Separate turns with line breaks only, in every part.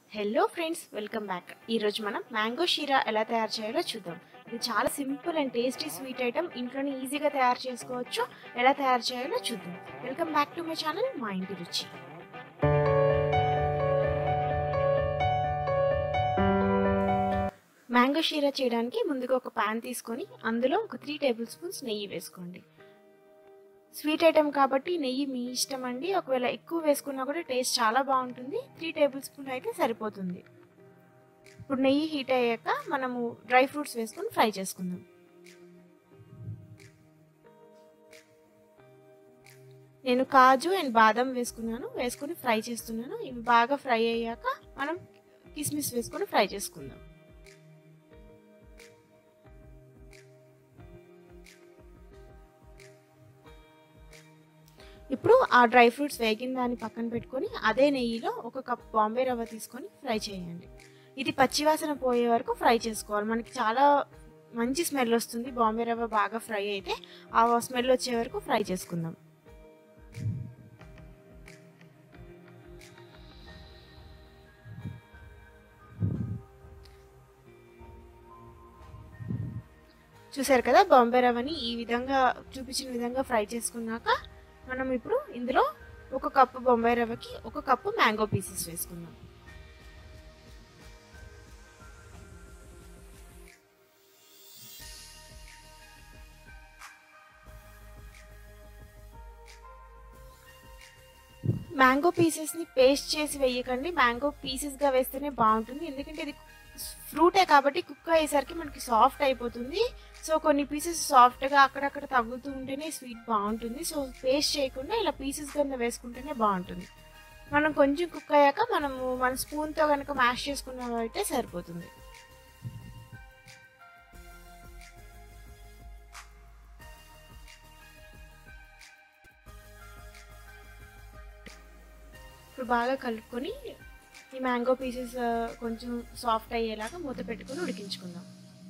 Hello friends welcome back ఈరోజు మనం mango షీరా ఎలా తయారు చేయాలో చూద్దాం ఇది చాలా simple and tasty sweet item ఇంట్లోనే ఈజీగా తయారు చేసుకోవచ్చు ఎలా తయారు చేయాలో చూద్దాం welcome back to my channel మా ఇంటి రుచి మ్యాంగో షీరా చేయడానికి ముందుగా ఒక ప్యాన్ తీసుకొని అందులో ఒక త్రీ టేబుల్ స్పూన్స్ నెయ్యి వేసుకోండి స్వీట్ ఐటెం కాబట్టి నెయ్యి మీ ఇష్టం అండి ఒకవేళ ఎక్కువ వేసుకున్నా కూడా టేస్ట్ చాలా బాగుంటుంది త్రీ టేబుల్ స్పూన్ అయితే సరిపోతుంది ఇప్పుడు నెయ్యి హీట్ అయ్యాక మనము డ్రై ఫ్రూట్స్ వేసుకొని ఫ్రై చేసుకుందాం నేను కాజు అండ్ బాదం వేసుకున్నాను వేసుకొని ఫ్రై చేస్తున్నాను ఇవి బాగా ఫ్రై అయ్యాక మనం కిస్మిస్ వేసుకొని ఫ్రై చేసుకుందాం ఇప్పుడు ఆ డ్రై ఫ్రూట్స్ వేగిన దాన్ని పక్కన పెట్టుకొని అదే నెయ్యిలో ఒక కప్ బాంబే రవ్వ తీసుకొని ఫ్రై చేయండి ఇది పచ్చివాసన పోయే వరకు ఫ్రై చేసుకోవాలి మనకి చాలా మంచి స్మెల్ వస్తుంది బాంబే రవ్వ బాగా ఫ్రై అయితే ఆ స్మెల్ వచ్చే వరకు ఫ్రై చేసుకుందాం చూసారు కదా బాంబే రవ్వని ఈ విధంగా చూపించిన విధంగా ఫ్రై చేసుకున్నాక మనం ఇప్పుడు ఇందులో ఒక కప్పు బొంబాయి రవ్వకి ఒక కప్పు మ్యాంగో పీసెస్ వేసుకుందాం మ్యాంగో పీసెస్ని పేస్ట్ చేసి వేయకండి మ్యాంగో పీసెస్గా వేస్తేనే బాగుంటుంది ఎందుకంటే ఇది ఫ్రూటే కాబట్టి కుక్ అయ్యేసరికి మనకి సాఫ్ట్ అయిపోతుంది సో కొన్ని పీసెస్ సాఫ్ట్గా అక్కడక్కడ తగ్గుతూ ఉంటేనే స్వీట్ బాగుంటుంది సో పేస్ట్ చేయకుండా ఇలా పీసెస్ కింద వేసుకుంటేనే బాగుంటుంది మనం కొంచెం కుక్ అయ్యాక మనము మన స్పూన్తో కనుక మ్యాష్ చేసుకున్నాం అయితే సరిపోతుంది ఇప్పుడు బాగా కలుపుకొని ఈ మ్యాంగో పీసెస్ కొంచెం సాఫ్ట్ అయ్యేలాగా మూత పెట్టుకొని ఉడికించుకుందాం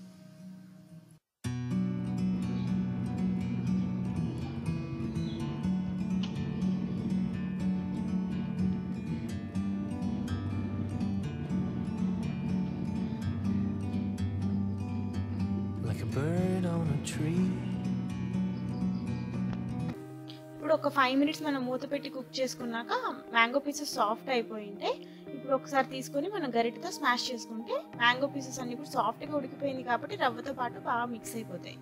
like a bird on a tree.
ఇప్పుడు ఒక ఫైవ్ మినిట్స్ మనం మూత పెట్టి కుక్ చేసుకున్నాక మ్యాంగో పీసెస్ సాఫ్ట్ అయిపోయి ఉంటాయి ఇప్పుడు ఒకసారి తీసుకొని మనం గరిటతో స్మాష్ చేసుకుంటే మ్యాంగో పీసెస్ అన్ని ఇప్పుడు సాఫ్ట్గా ఉడికిపోయింది కాబట్టి రవ్వతో పాటు బాగా మిక్స్ అయిపోతాయి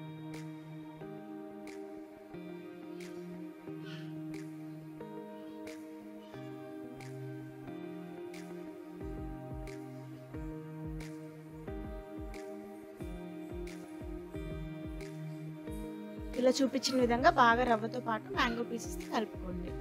ఇలా చూపించిన విధంగా బాగా రవ్వతో పాటు మ్యాంగో పీసెస్ని కలుపుకోండి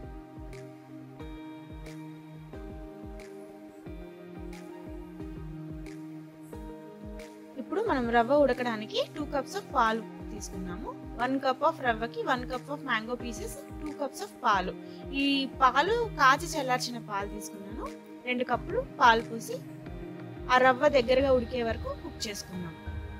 ఇప్పుడు మనం రవ్వ ఉడకడానికి టూ కప్స్ ఆఫ్ పాలు తీసుకున్నాము వన్ కప్ ఆఫ్ రవ్వకి one cup of mango pieces two cups of పాలు ఈ పాలు కాచి చల్లార్చిన పాలు తీసుకున్నాను రెండు కప్పులు పాలు పోసి ఆ రవ్వ దగ్గరగా ఉడికే వరకు కుక్ చేసుకున్నాం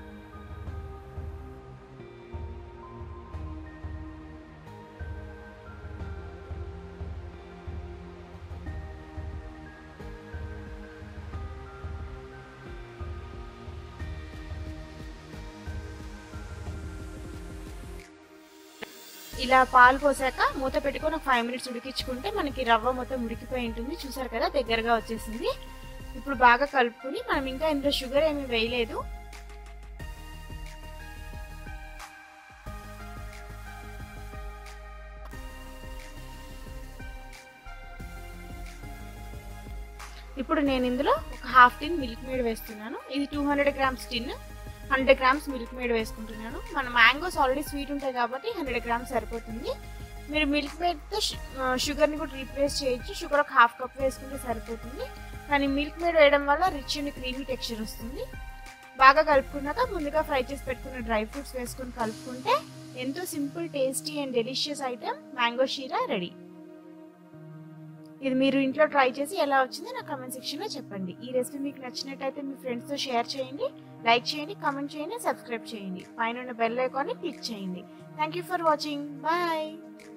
ఇలా పాలు పోసాక మూత పెట్టుకొని ఒక ఫైవ్ మినిట్స్ ఉడికించుకుంటే మనకి రవ్వ మొత్తం ఉడికిపోయి ఉంటుంది చూసారు కదా దగ్గరగా వచ్చేసింది ఇప్పుడు బాగా కలుపుకొని మనం ఇంకా ఇందులో షుగర్ ఏమీ వేయలేదు ఇప్పుడు నేను ఇందులో ఒక హాఫ్ టిన్ మిల్క్ మేడ్ వేస్తున్నాను ఇది two hundred grams tin hundred grams Milkmaid వేసుకుంటున్నాను మన మ్యాంగోస్ ఆల్రెడీ స్వీట్ ఉంటాయి కాబట్టి హండ్రెడ్ గ్రామ్స్ సరిపోతుంది మీరు మిల్క్ మేడ్తో షుగర్ని కూడా రీప్లేస్ చేయొచ్చు షుగర్ ఒక హాఫ్ కప్ వేసుకుంటే సరిపోతుంది కానీ మిల్క్ మేడ్ వేయడం వల్ల రిచ్ అండ్ క్రీమీ టెక్స్చర్ వస్తుంది బాగా కలుపుకున్నాక ముందుగా ఫ్రై చేసి పెట్టుకున్న డ్రై ఫ్రూట్స్ వేసుకొని కలుపుకుంటే ఎంతో simple tasty and delicious item mango sheera ready ఇది మీరు ఇంట్లో ట్రై చేసి ఎలా వచ్చిందో నా కమెంట్ సెక్షన్లో చెప్పండి ఈ రెసిపీ మీకు నచ్చినట్టయితే మీ ఫ్రెండ్స్తో షేర్ చేయండి లైక్ చేయండి కామెంట్ చేయండి సబ్స్క్రైబ్ చేయండి పైన ఉన్న బెల్ ఐకాన్ని క్లిక్ చేయండి thank you for watching bye